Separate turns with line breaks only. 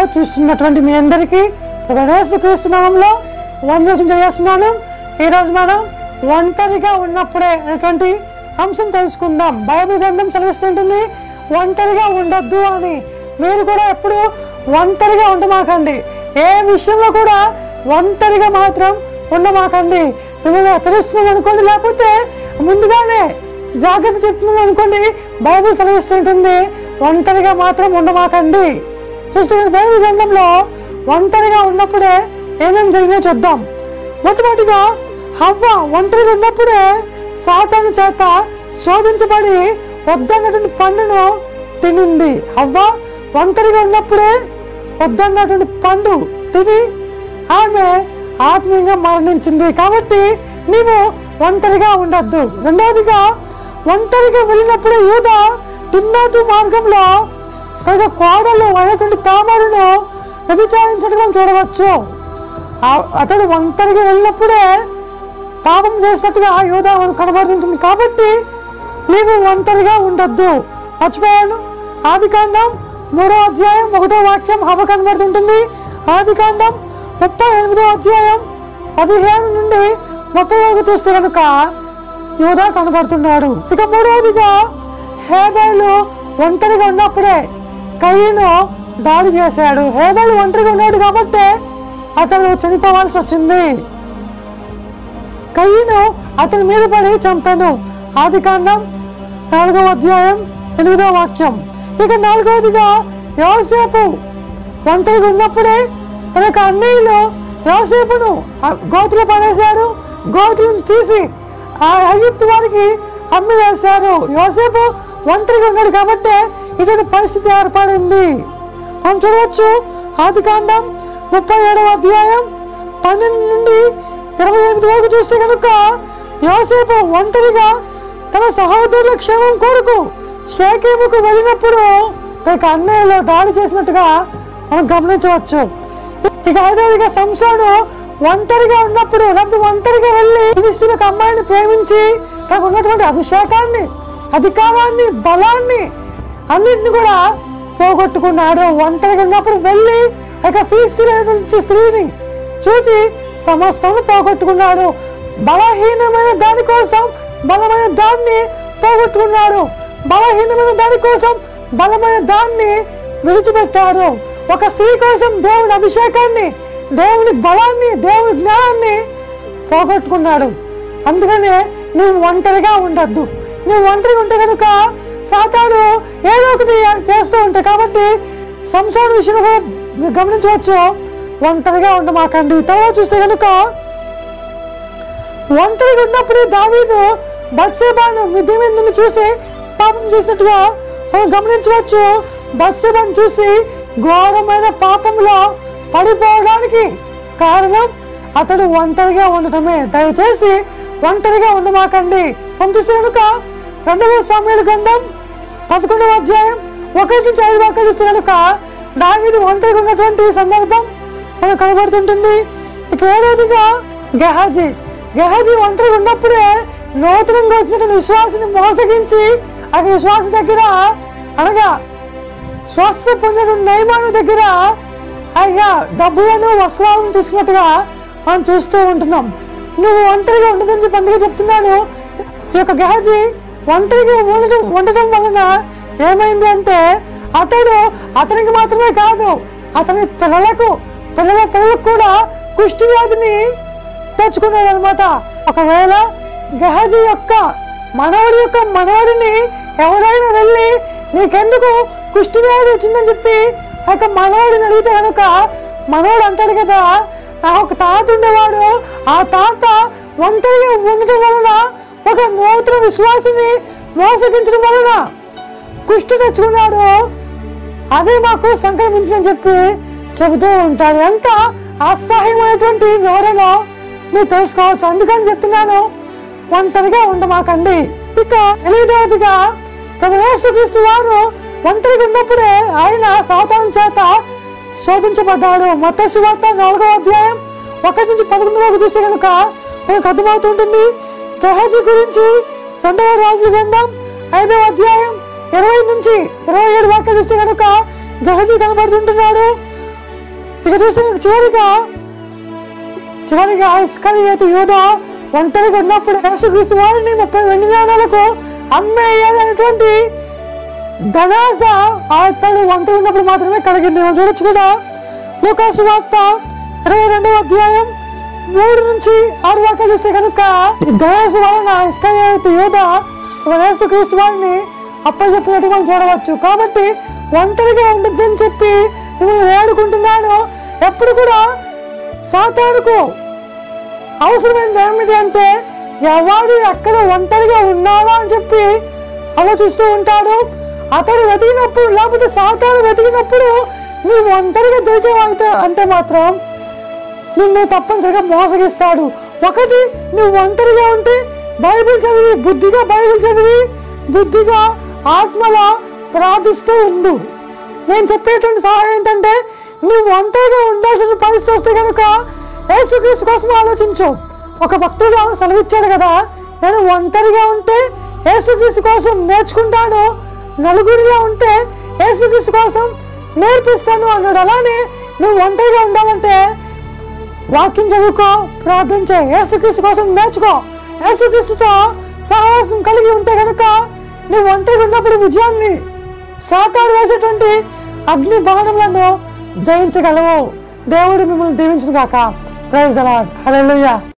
చూస్తున్నటువంటి మీ అందరికీ గణేశ క్రీస్తు నామంలో వందనం తెలియజేస్తున్నాను ఈరోజు మనం ఒంటరిగా ఉన్నప్పుడే అనేటువంటి అంశం తెలుసుకుందాం బైబిల్ గ్రంథం సెలవిస్తుంటుంది ఒంటరిగా ఉండొద్దు అని మీరు కూడా ఎప్పుడు ఒంటరిగా ఉండమాకండి ఏ విషయంలో కూడా ఒంటరిగా మాత్రం ఉండమాకండి మిమ్మల్ని హెచ్చరిస్తున్నాం అనుకోండి లేకపోతే ముందుగానే జాగ్రత్త చెప్తున్నాం అనుకోండి బైబిల్ సెలవిస్తుంటుంది ఒంటరిగా మాత్రం ఉండమాకండి చూస్తే బైబిల్ గ్రంథంలో ఒంటరిగా ఉన్నప్పుడే ఏమేమి జరిగినా చూద్దాం మొట్టమొదటిగా హవ్వ ఒంటరిగా ఉన్నప్పుడే సాతాను చేత శోధించబడి వద్దన్నటువంటి పండును తినింది హవ్వ ఒంటరిగా ఉన్నప్పుడే వద్దన్నటువంటి పండు తిని ఆమె ఆత్మీయంగా మరణించింది కాబట్టి నీవు ఒంటరిగా ఉండొద్దు రెండవదిగా ఒంటరిగా వెళ్ళినప్పుడే యూద తిన్నోతు మార్గంలో తన కోడలు అయినటువంటి తామరును వ్యభిచారించడం మనం చూడవచ్చు ఆ- అతడు ఒంటరిగా వెళ్ళినప్పుడే పాపం చేసినట్టుగా ఆ యోధ మనకు కనబడుతుంటుంది కాబట్టి నీవు ఒంటరిగా ఉండొద్దు మర్చిపోయాను ఆది కాండం మూడో అధ్యాయం ఒకటో వాక్యం హవ కనబడుతుంటుంది ఆది కాండం ముప్పై ఎనిమిదో అధ్యాయం పదిహేను నుండి ముప్పై వరకు చూస్తే కనుక యోధా కనబడుతున్నాడు ఇక మూడవదిగా హేబేలు ఒంటరిగా ఉన్నప్పుడే కయ్యను దాడి చేశాడు హేబేలు ఒంటరిగా ఉన్నాడు కాబట్టి అతడు చనిపోవాల్సి వచ్చింది కయ్యను అతని మీద పడి చంపాను ఆది కాండం నాలుగవ అధ్యాయం ఎనిమిదవ వాక్యం ఇక నాలుగవదిగా యోసేపు ఒంటరిగా ఉన్నప్పుడే తన యొక్క అన్నయ్యలు యోసేపును ఆ గోతులో పడేశాడు గోతుల నుంచి తీసి ఆ అయ్యుప్తు వారికి అమ్మి వేశారు యోసేపు ఒంటరిగా ఉన్నాడు కాబట్టి ఇటువంటి పరిస్థితి ఏర్పడింది మనం చూడవచ్చు ఆది కాండం ముప్పై ఏడవ అధ్యాయం పన్నెండు నుండి ఇరవై ఎనిమిది వరకు చూస్తే కనుక యోసేపు ఒంటరిగా తన సహోదరుల క్షేమం కొరకు షేకేముకు వెళ్ళినప్పుడు లేక అన్నయ్యలో దాడి చేసినట్టుగా మనం గమనించవచ్చు ఇక ఐదవదిగా సంసోను ఒంటరిగా ఉన్నప్పుడు లేకపోతే ఒంటరిగా వెళ్ళి ఫిలిస్తీన్ ఒక అమ్మాయిని ప్రేమించి తనకు ఉన్నటువంటి అభిషేకాన్ని అధికారాన్ని బలాన్ని అన్నింటిని కూడా పోగొట్టుకున్నాడు ఒంటరిగా ఉన్నప్పుడు వెళ్ళి ఒక ఫిలిస్తీన్ స్త్రీని చూచి సమస్తను పోగొట్టుకున్నాడు బలహీనమైన దాని కోసం బలమైన దాన్ని పోగొట్టుకున్నాడు బలహీనమైన దాని కోసం బలమైన దాన్ని విడిచిపెట్టాడు ఒక స్త్రీ కోసం దేవుని అభిషేకాన్ని దేవుని బలాన్ని దేవుని జ్ఞానాన్ని పోగొట్టుకున్నాడు అందుకనే నువ్వు ఒంటరిగా ఉండొద్దు నువ్వు ఒంటరిగా ఉంటే కనుక సాతాను ఏదో ఒకటి చేస్తూ ఉంటాయి కాబట్టి సంసార విషయంలో కూడా మీరు గమనించవచ్చు ఒంటరిగా ఉండమాకండి తర్వాత చూస్తే కనుక ఒంటరిగా ఉన్నప్పుడు దావీదు బట్సేబాను మిద్ది మీద నుండి చూసి పాపం చేసినట్టుగా మనం గమనించవచ్చు బట్సేబాను చూసి ఘోరమైన పాపంలో పడిపోవడానికి కారణం అతడు ఒంటరిగా ఉండటమే దయచేసి ఒంటరిగా ఉండమాకండి మనం చూస్తే కనుక రెండవ సమయాల గ్రంథం పదకొండవ అధ్యాయం ఒకటి నుంచి ఐదు వాక్యాలు చూస్తే కనుక దావీదు ఒంటరిగా ఉన్నటువంటి సందర్భం మనకు కనబడుతుంటుంది ఇక ఏడవదిగా గెహాజీ గెహాజీ ఒంటరిగా ఉన్నప్పుడే నూతనంగా వచ్చినటువంటి విశ్వాసిని మోసగించి ఆ విశ్వాస దగ్గర అనగా స్వస్థ పొందిన నయమాను దగ్గర అయ్యా డబ్బులను వస్త్రాలను తీసుకున్నట్టుగా మనం చూస్తూ ఉంటున్నాం నువ్వు ఒంటరిగా ఉండదని చెప్పి అందుకే చెప్తున్నాను ఈ యొక్క గెహజీ ఒంటరిగా ఉండటం ఉండటం వలన ఏమైంది అంటే అతడు అతనికి మాత్రమే కాదు అతని పిల్లలకు పిల్లల పిల్లలకు కూడా కుష్టి వ్యాధిని తెచ్చుకున్నాడు అనమాట ఒకవేళ గెహజీ యొక్క మనవడి యొక్క మనవడిని ఎవరైనా వెళ్ళి నీకెందుకు కుష్టి వ్యాధి వచ్చిందని చెప్పి ఆ యొక్క మనవడిని అడిగితే కనుక మనవడు అంటాడు కదా నాకు ఒక తాత ఉండేవాడు ఆ తాత ఒంటరిగా ఉండటం వలన ఒక నూతన విశ్వాసిని మోసగించడం వలన కుష్టి తెచ్చుకున్నాడు అదే మాకు సంక్రమించిందని చెప్పి చెబుతూ ఉంటాడు ఎంత అసహ్యమైనటువంటి వివరణ మీరు తెలుసుకోవచ్చు అందుకని చెప్తున్నాను ఒంటరిగా ఉండమాకండి ఇక ఎనిమిదవదిగా ప్రభు యేసుక్రీస్తు వారు ఒంటరిగా ఉన్నప్పుడే ఆయన సాతాను చేత శోధించబడ్డాడు మత సువార్త నాలుగవ అధ్యాయం ఒకటి నుంచి పదకొండు వరకు చూస్తే కనుక మనకు అర్థమవుతుంటుంది గెహజీ గురించి రెండవ రాజుల గ్రంథం ఐదవ అధ్యాయం ఇరవై నుంచి ఇరవై ఏడు వాక్యాలు చూస్తే కనుక గహజీ కనబడుతుంటున్నాడు ఇక చూస్తే చివరిగా చివరిగా ఇస్కరియేతు యూద ఒంటరిగా ఉన్నప్పుడు యేసుక్రీస్తు వారిని ముప్పై వెండి నాణాలకు అమ్మేయాలనేటువంటి ధనాస అతడు వంతు ఉన్నప్పుడు మాత్రమే కలిగింది మనం చూడొచ్చు కూడా లూకాసు వార్త ఇరవై రెండవ అధ్యాయం మూడు నుంచి ఆరు వాక్యాలు చూస్తే కనుక ఈ ధనాస వలన ఇస్కరియేతు యూద యేసుక్రీస్తు వారిని అప్పచెప్పినట్టు మనం చూడవచ్చు కాబట్టి ఒంటరిగా ఉండొద్దని చెప్పి మిమ్మల్ని వేడుకుంటున్నాను ఎప్పుడు కూడా సాతానుకు అవసరమైనది ఏమిటి అంటే ఎవడు ఎక్కడ ఒంటరిగా ఉన్నాడా అని చెప్పి ఆలోచిస్తూ ఉంటాడు అతడు వెతికినప్పుడు లేకపోతే సాతాను వెతికినప్పుడు నీవు ఒంటరిగా దొరికేవైతే అంటే మాత్రం నిన్ను తప్పనిసరిగా మోసగిస్తాడు ఒకటి నువ్వు ఒంటరిగా ఉంటే బైబిల్ చదివి బుద్ధిగా బైబిల్ చదివి బుద్ధిగా ఆత్మల ప్రార్థిస్తూ ఉండు నేను చెప్పేటువంటి సహాయం ఏంటంటే నువ్వు ఒంటరిగా ఉండాల్సిన పరిస్థితి వస్తే కనుక యేసుక్రీస్తు కోసం ఆలోచించు ఒక భక్తుడు సెలవిచ్చాడు కదా నేను ఒంటరిగా ఉంటే యేసుక్రీస్తు కోసం నేర్చుకుంటాను నలుగురిలో ఉంటే యేసుక్రీస్తు కోసం నేర్పిస్తాను అన్నాడు అలానే నువ్వు ఒంటరిగా ఉండాలంటే వాక్యం చదువుకో ప్రార్థన చేయి యేసుక్రీస్తు కోసం నేర్చుకో యేసుక్రీస్తుతో సహవాసం కలిగి ఉంటే కనుక నువ్వు ఒంటరిగా ఉన్నప్పుడు విజయాన్ని సాతాడు వేసేటువంటి అగ్ని బాణములను జయించగలవు దేవుడు మిమ్మల్ని దీవించును గాక ప్రైజ్ అలాడ్ హల్లెలూయా